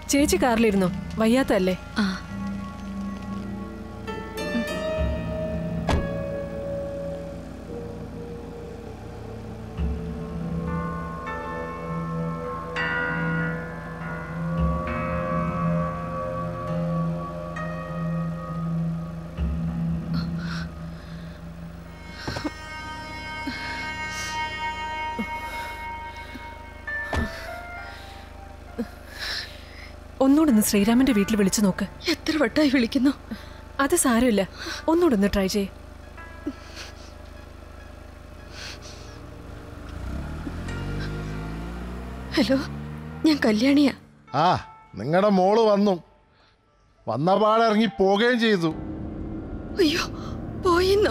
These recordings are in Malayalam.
ചേച്ചി കാറിലിരുന്നോ വയ്യാത്തല്ലേ ആ ഒന്നുകൂടെ ഒന്ന് ശ്രീരാമന്റെ വീട്ടിൽ വിളിച്ചു നോക്ക് എത്ര വട്ടായി വിളിക്കുന്നു അത് സാരമില്ല ഒന്നുകൂടെ ഒന്ന് ട്രൈ ചെയ്യ് ഹലോ ഞാൻ കല്യാണിയാ ആ നിങ്ങളുടെ മോള് വന്നു വന്ന പാടെ ഇറങ്ങി പോവുകയും ചെയ്തു അയ്യോ പോയിന്നോ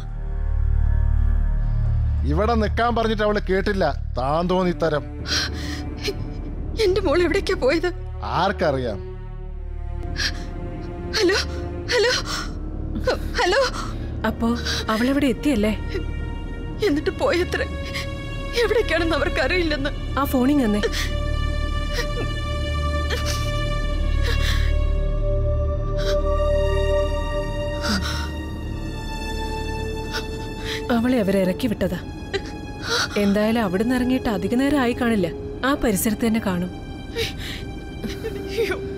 ഇവിടെ നിൽക്കാൻ പറഞ്ഞിട്ട് അവള് കേട്ടില്ല താൻ തോന്നിത്തരം എന്റെ മോൾ എവിടേക്കാ പോയത് ആർക്കറിയാം ഹലോ ഹലോ ഹലോ അപ്പോ അവളെവിടെ എത്തിയല്ലേ എന്നിട്ട് പോയത്ര എവിടേക്കാണെന്ന് അവർക്ക് അറിയില്ലെന്ന് ആ ഫോണിങ് തന്നെ അവളെ അവരെ ഇറക്കി വിട്ടതാ എന്തായാലും അവിടുന്ന് ഇറങ്ങിയിട്ട് അധിക നേരം ആയി കാണില്ല ആ പരിസരത്ത് തന്നെ കാണും അയ്യോ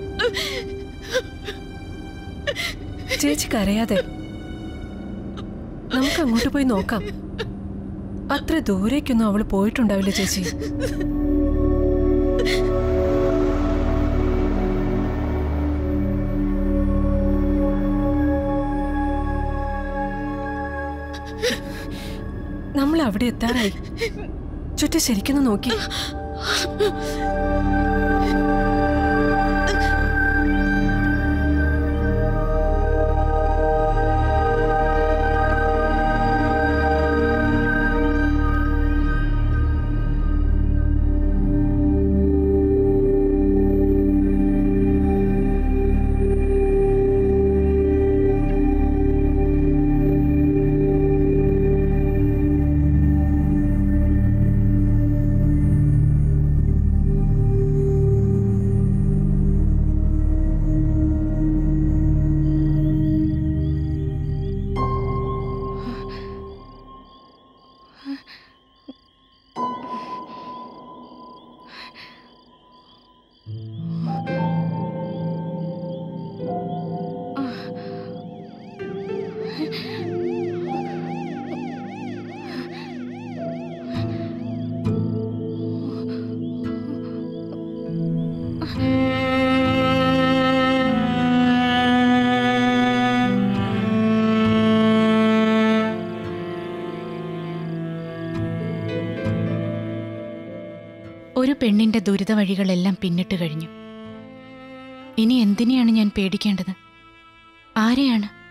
ചേച്ചി കരയാതെ നമുക്ക് അങ്ങോട്ട് പോയി നോക്കാം അത്ര ദൂരേക്കൊന്നും അവള് പോയിട്ടുണ്ടാവില്ല ചേച്ചി നമ്മൾ അവിടെ എത്താറായി ചുറ്റും ശരിക്കൊന്ന് നോക്കി ഒരു പെണ്ണിന്റെ ദുരിത വഴികളെല്ലാം പിന്നിട്ട് കഴിഞ്ഞു ഇനി എന്തിനെയാണ് ഞാൻ പേടിക്കേണ്ടത് ആരെയാണ്